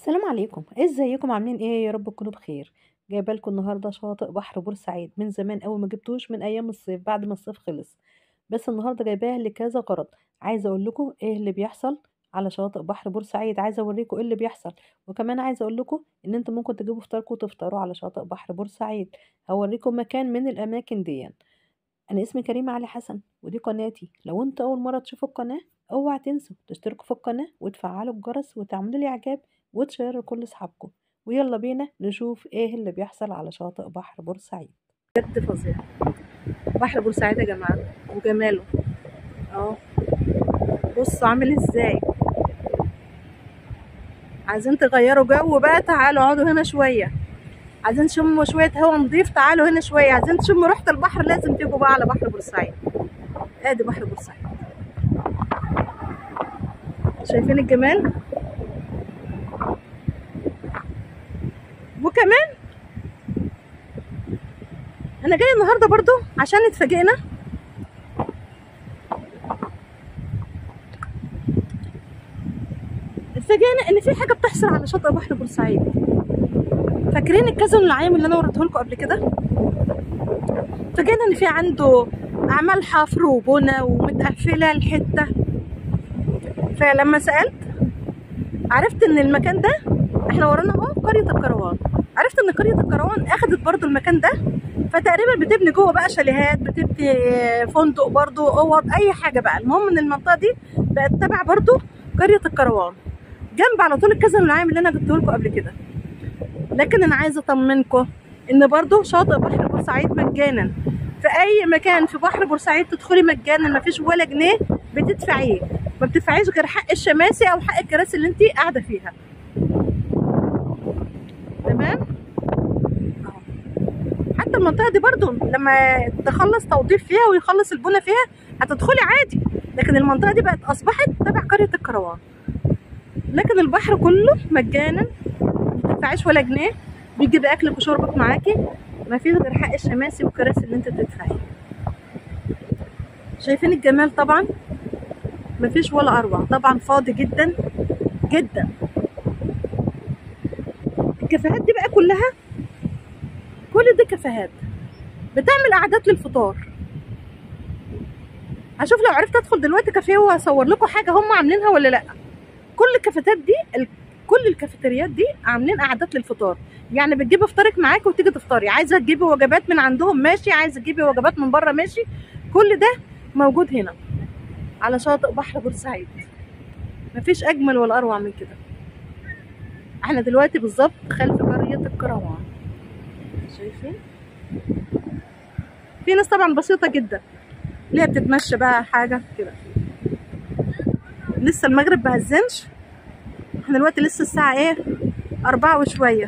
السلام عليكم ازيكم عاملين ايه يا رب تكونوا بخير جايبه لكم النهارده شاطئ بحر بورسعيد من زمان قوي ما جبتوش من ايام الصيف بعد ما الصيف خلص بس النهارده جايباه لكذا غرض عايزه اقول لكم ايه اللي بيحصل على شاطئ بحر بورسعيد عايزه اوريكم ايه اللي بيحصل وكمان عايزه اقول لكم ان انتم ممكن تجيبوا فطاركم وتفطروا على شاطئ بحر بورسعيد هوريكم مكان من الاماكن دي انا اسمي كريمه علي حسن ودي قناتي لو انت اول مره تشوفوا القناه اوعى تنسوا تشتركوا في القناه وتفعلوا الجرس وتعملوا لي اعجاب وتشيروا لكل اصحابكم ويلا بينا نشوف ايه اللي بيحصل على شاطئ بحر بورسعيد بجد فظيع بحر بورسعيد يا جماعه وجماله اه بصوا عامل ازاي عايزين تغيروا جو بقى تعالوا اقعدوا هنا شويه عايزين تشموا شويه هوا نضيف تعالوا هنا شويه عايزين تشموا ريحه البحر لازم تيجوا بقى على بحر بورسعيد ادي بحر بورسعيد شايفين الجمال وكمان انا جاي النهارده برضو عشان اتفاجئنا اتفاجئنا ان في حاجه بتحصل على شاطئ بحر بورسعيد فاكرين الكازون العام اللي انا وريته لكم قبل كده اتفاجئنا ان في عنده اعمال حفر وبنى ومتقفله الحته فلما سالت عرفت ان المكان ده احنا ورانا اهو قريه الكروان عرفت ان قريه الكروان اخدت برضو المكان ده فتقريبا بتبني جوه بقى شاليهات بتبني فندق برضو اوض اي حاجه بقى المهم ان المنطقه دي بقت تبع برضو قريه الكروان جنب على طول الكازون العام اللي انا جبته لكم قبل كده لكن انا عايزه اطمنكم ان برضو شاطئ بحر بورسعيد مجانا في اي مكان في بحر بورسعيد تدخلي مجانا مفيش ولا جنيه بتدفعيه ما بتدفعيش غير حق الشماسي او حق الكراسي اللي انت قاعده فيها تمام حتى المنطقه دي برضو لما تخلص توضيف فيها ويخلص البنى فيها هتدخلي عادي لكن المنطقه دي بقت اصبحت تبع قريه الكروان لكن البحر كله مجانا ما بتدفعيش ولا جنيه بيجيب اكلك وشربك معاكي ما فيش غير حق الشماسي والكراسي اللي انت بتدفعيه شايفين الجمال طبعا مفيش ولا اروع طبعا فاضي جدا جدا الكافيهات دي بقى كلها كل دي كافيهات بتعمل قعدات للفطار هشوف لو عرفت ادخل دلوقتي كافيه واصور لكم حاجه هم عاملينها ولا لا كل الكافيهات دي ال... كل الكافيتريات دي عاملين قعدات للفطار يعني بتجيبي فطارك معاكي وتيجي تفطري عايزه تجيبي وجبات من عندهم ماشي عايزه تجيبي وجبات من بره ماشي كل ده موجود هنا على شاطئ بحر بورسعيد مفيش اجمل ولا اروع من كده احنا دلوقتي بالظبط خلف قريه الكروان شايفين في ناس طبعا بسيطه جدا ليه بتتمشى بقى حاجه كده لسه المغرب مهزنش احنا دلوقتي لسه الساعه ايه أربعة وشويه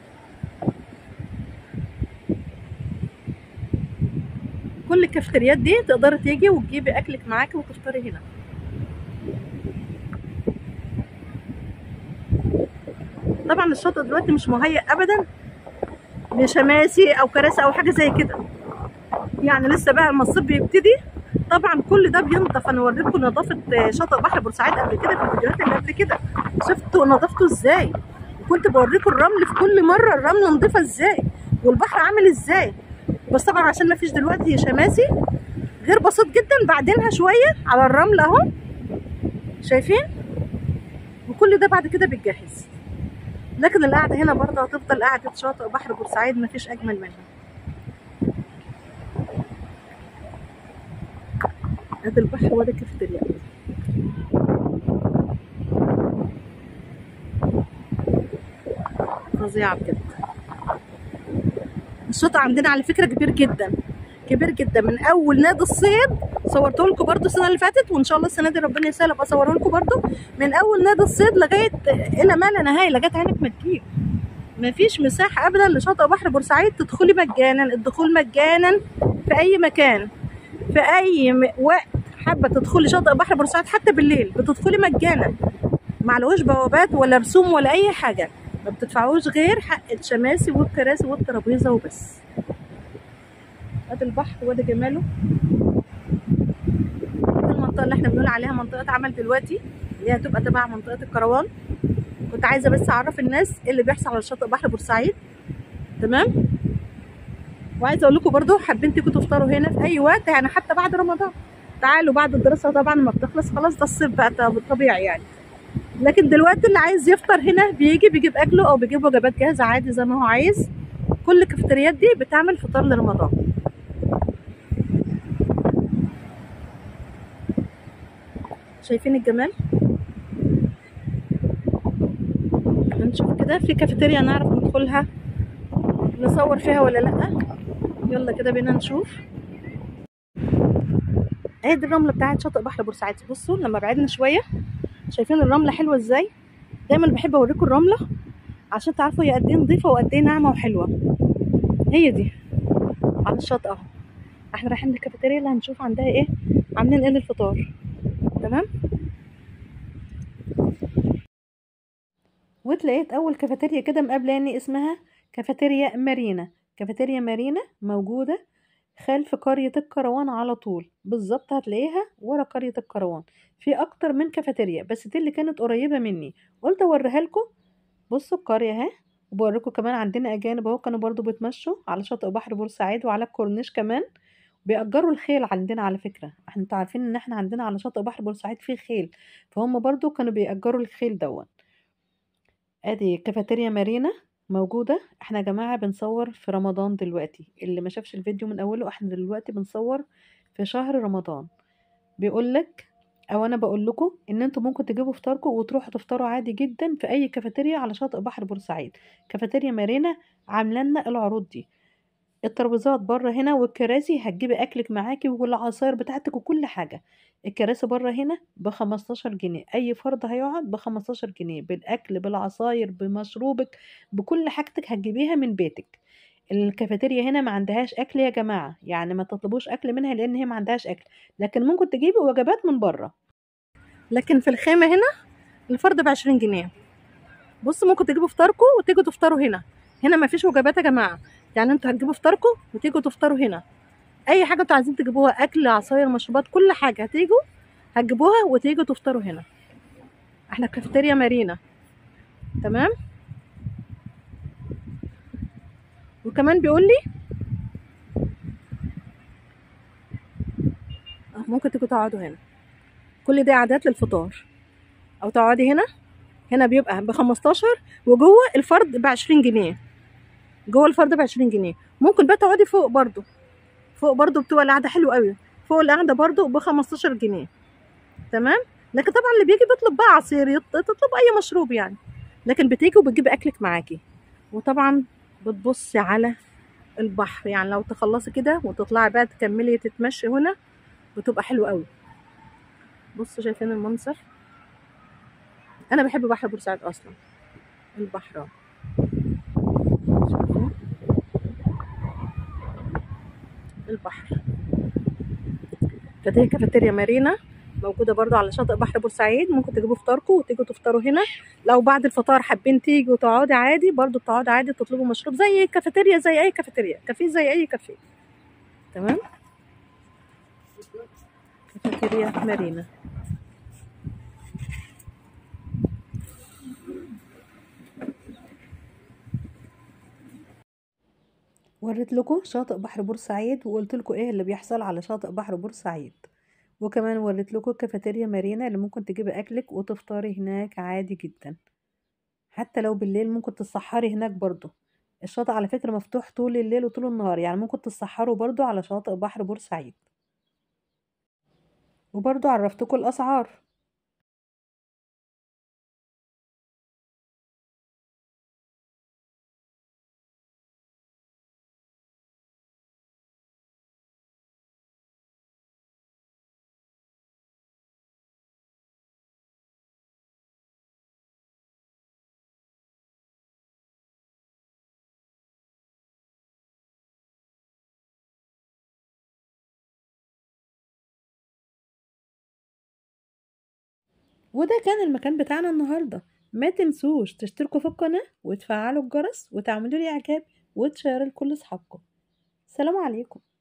كل الكافتريات دي تقدري تيجي وتجيبي اكلك معاكي وتفطري هنا طبعا الشاطئ دلوقتي مش مهيأ ابدا لشماسي او كراسي او حاجه زي كده يعني لسه بقى المصيف بيبتدي طبعا كل ده بينضف انا وريتكم نظافه شاطئ بحر بورسعيد قبل كده في الفيديوهات اللي قبل كده شفتوا نظافته ازاي كنت بوريكم الرمل في كل مره الرمل نظيفه ازاي والبحر عامل ازاي بس طبعا عشان ما فيش دلوقتي شماسي غير بسيط جدا بعدينها شويه على الرمل اهو شايفين وكل ده بعد كده بيتجهز لكن القعده هنا برضه هتفضل قعده شاطئ بحر بورسعيد مفيش اجمل منها ادي البحر وادي الكافيتريا فظيعه بجد الشاطئ عندنا على فكره كبير جدا كبير جدا من اول نادي الصيد صورته لكم برده السنه اللي فاتت وان شاء الله السنه دي ربنا يسهل ابقى اصوره لكم برده من اول نادي الصيد لغايه الى ما لا نهايه لغايه عينك ما تجيب مفيش مساحه ابدا لشاطئ بحر بورسعيد تدخلي مجانا الدخول مجانا في اي مكان في اي م... وقت حابه تدخلي شاطئ بحر بورسعيد حتى بالليل بتدخلي مجانا معلوش بوابات ولا رسوم ولا اي حاجه ما بتدفعوش غير حق الشماسي والكراسي والترابيزه وبس ادي البحر وادي جماله المنطقه اللي احنا بنقول عليها منطقه عمل دلوقتي اللي هي هتبقى تبع منطقه الكروان كنت عايزه بس اعرف الناس إيه اللي بيحصل على شاطئ بحر بورسعيد تمام وعايزه اقول لكم برضو حابين تيجوا تفطروا هنا في اي وقت يعني حتى بعد رمضان تعالوا بعد الدراسه طبعا ما بتخلص خلاص ده الصيف بقى ده بالطبيعي يعني لكن دلوقتي اللي عايز يفطر هنا بيجي بيجيب اكله او بيجيب وجبات جاهزه عادي زي ما هو عايز كل الكافيتريات دي بتعمل فطار لرمضان شايفين الجمال هنشوف كده في كافيتيريا نعرف ندخلها نصور فيها ولا لا يلا كده بينا نشوف اهي دي الرمله بتاعت شاطئ بحر بورسعيد بصوا لما بعدنا شويه شايفين الرمله حلوه ازاي دايما بحب اوريكم الرمله عشان تعرفوا هي قد ايه نظيفه وقد ايه ناعمه وحلوه هي دي على الشاطئ اهو احنا رايحين الكافيتيريا اللي هنشوف عندها ايه عاملين ايه للفطار تمام وتلاقيت اول كافيتيريا كده مقابلاني اسمها كافيتيريا مارينا كافيتيريا مارينا موجوده خلف قرية الكروان على طول بالظبط هتلاقيها ورا قرية الكروان في اكتر من كافيتيريا بس دي اللي كانت قريبة مني قلت اوريها لكم بصوا القرية اهي وبوريكم كمان عندنا اجانب اهو كانوا برضو بيتمشوا على شاطئ بحر بورسعيد وعلى الكورنيش كمان بيأجروا الخيل عندنا على فكرة احنا انتوا عارفين ان احنا عندنا على شاطئ بحر بورسعيد فيه خيل فهم برضو كانوا بيأجروا الخيل دون ادي كافيتيريا مارينا موجودة احنا يا جماعة بنصور في رمضان دلوقتي اللي ما شافش الفيديو من اوله احنا دلوقتي بنصور في شهر رمضان بيقولك او انا بقول لكم ان انتوا ممكن تجيبوا فطاركم وتروحوا تفطروا عادي جدا في اي كافيتيريا على شاطئ بحر بورسعيد كافيتيريا مارينا عامله لنا العروض دي الترابيزات بره هنا والكراسي هتجيبي اكلك معاكي والعصاير بتاعتك وكل حاجه الكراسي بره هنا ب 15 جنيه اي فرد هيقعد ب 15 جنيه بالاكل بالعصاير بمشروبك بكل حاجتك هتجيبيها من بيتك الكافيتيريا هنا ما عندهاش اكل يا جماعه يعني ما تطلبوش اكل منها لان هي ما عندهاش اكل لكن ممكن تجيبي وجبات من بره لكن في الخيمه هنا الفرد ب 20 جنيه بصوا ممكن تجيبوا فطاركم وتيجوا تفطروا هنا هنا ما فيش وجبات يا جماعه يعني انتوا هتجيبوا فطاركم وتيجوا تفطروا هنا اي حاجه انتوا عايزين تجيبوها اكل عصاير مشروبات كل حاجه هتيجوا هتجيبوها وتيجوا تفطروا هنا احنا كافيتيريا مارينا تمام وكمان بيقول لي اه ممكن تيجوا تقعدوا هنا كل دي عادات للفطار او تقعدي هنا هنا بيبقى ب 15 وجوه الفرد ب 20 جنيه جوه الفرد ب 20 جنيه ممكن بقى تقعدي فوق برضو فوق برضو بتبقى القعده حلوه قوي فوق القعده برضو ب 15 جنيه تمام لكن طبعا اللي بيجي بيطلب بقى عصير يط- تطلب اي مشروب يعني لكن بتيجي وبتجيبي اكلك معاكي وطبعا بتبصي على البحر يعني لو تخلصي كده وتطلعي بقى تكملي تتمشي هنا بتبقى حلوه قوي بصوا شايفين المنظر انا بحب بحر بورسعيد اصلا البحر اهو شايفين البحر فدي كافيتيريا مارينا موجوده برضو على شاطئ بحر بورسعيد ممكن تجيبوا فطاركم وتيجوا تفطروا هنا لو بعد الفطار حابين تيجوا وتقعدي عادي برضو تقعدي عادي تطلبوا مشروب زي كافيتيريا زي اي كافيتيريا كافيه زي اي كافيه تمام كافيتيريا مارينا وريت لكم شاطئ بحر بورسعيد وقلت لكم ايه اللي بيحصل على شاطئ بحر بورسعيد وكمان وريت لكم كافيتيريا مارينا اللي ممكن تجيبي اكلك وتفطري هناك عادي جدا حتى لو بالليل ممكن تسحري هناك برضو الشاطئ على فكرة مفتوح طول الليل وطول النهار يعني ممكن تسحروا برضو على شاطئ بحر بورسعيد وبرضو عرفتكم الأسعار وده كان المكان بتاعنا النهاردة ما تنسوش تشتركوا في القناة وتفعلوا الجرس وتعملوا لي إعجاب وتشيروا لكل أصحابكم سلام عليكم